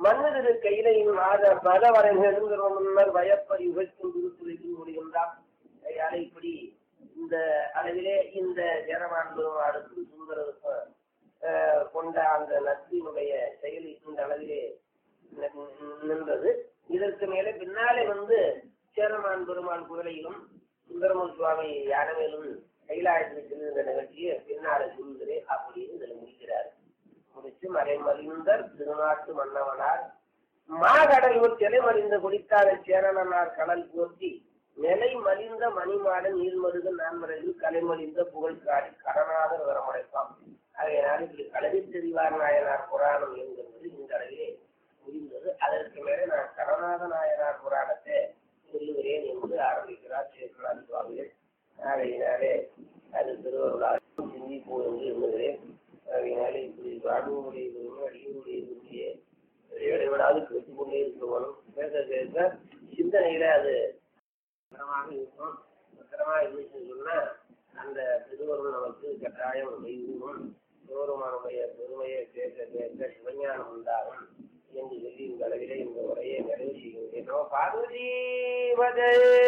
மன்னதிரு கையிலையும் மாத பல வரை நெருங்குற முன்னர் வயப்பறி உகைக்கும் திருத்துறையில் முடிகின்றார் கையால இப்படி இந்த அளவிலே இந்த ஜனவான் பெருமாளுக்கு சுந்தரருக்கும் அஹ், கொண்ட அந்த நட்பினுடைய செயல் இந்த அளவிலே நி- நின்றது இதற்கு மேலே பின்னாலே வந்து சேரமான் பெருமாள் குதிரையிலும் சுந்தரமூர் சுவாமி யானமேலும் கைலாயத்தில் செல்லுகின்ற நிகழ்ச்சியை பின்னாலே சொல்கிறேன் அப்படின்னு இதில் முடிக்கிறார் முடிச்சு மறைமறிந்தர் திருநாட்டு மன்னவனார் மாகடலூர் சிலை மறிந்த குடித்தார சேரணனார் கடல் போற்றி நிலை மலிந்த மணிமாட நீர்மருக நான்மறையில் கலைமலிந்த புகழ் காடி கடனாதர் வரமுடைப்பான் அதனால் இப்படி கலவி தெரிவார் நாயனார் புராணம் என்கிறது இந்த அளவிலே முடிந்தது அதற்கு மேலே நான் கடநாத நாயனார் புராணத்தை சொல்லுகிறேன் என்று ஆரம்பிக்கிறார் சேக்கலார் சுவாமிகள் ஆகையினாலே அது திருவருளால் சிந்திப்போம் என்று எண்ணுகிறேன் அதனால இப்படி ராணுவனுடைய அடியுடைய விரும்பிய இடைவிடாது கேட்டுக்கொண்டே இருக்க வேணும் பேச பேச சிந்தனையில அது பத்திரமாக இருக்கும் பத்திரமா இருந்துச்சுன்னு சொன்னா அந்த திருவருள் நமக்கு கட்டாயம் கைகூடும் சிவருமானுடைய பெருமையை கேட்க கேட்க சிவஞானம் உண்டாகும் என்று சொல்லி இந்த அளவிலே இந்த உரையை நிறைவு செய்கின்றேன் நம்ம பார்வதி பதே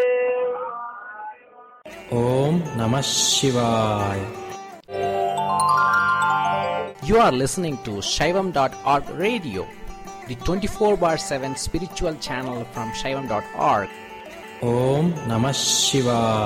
Om Namah Shivaya. You are listening to Shaivam.org radio, the 24 bar 7 spiritual channel from Shaivam.org. Om Namah Shivaya.